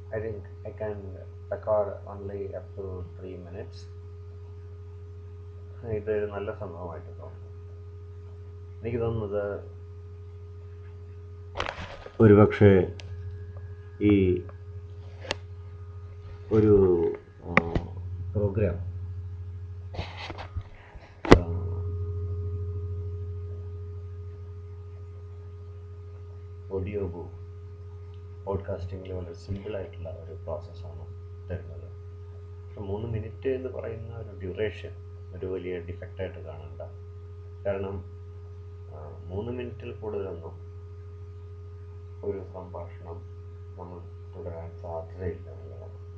I think I can record only up to three minutes. ഇത് ഒരു നല്ല സംഭവമായിട്ട് തോന്നുന്നു എനിക്ക് തോന്നുന്നത് ഒരുപക്ഷെ ഈ ഒരു പ്രോഗ്രാം ഓഡിയോ ബുക്ക് പോഡ്കാസ്റ്റിങ്ങിൽ വളരെ സിമ്പിളായിട്ടുള്ള ഒരു പ്രോസസ്സാണ് തരുന്നത് പക്ഷെ മൂന്ന് മിനിറ്റ് എന്ന് പറയുന്ന ഒരു ഡ്യൂറേഷൻ ഒരു വലിയ ഡിഫക്റ്റായിട്ട് കാണണ്ട കാരണം ആ, മൂന്ന് മിനിറ്റിൽ കൂടുതലൊന്നും ഒരു സംഭാഷണം നമ്മൾ തുടരാൻ സാധ്യതയില്ല എന്നുള്ളതാണ്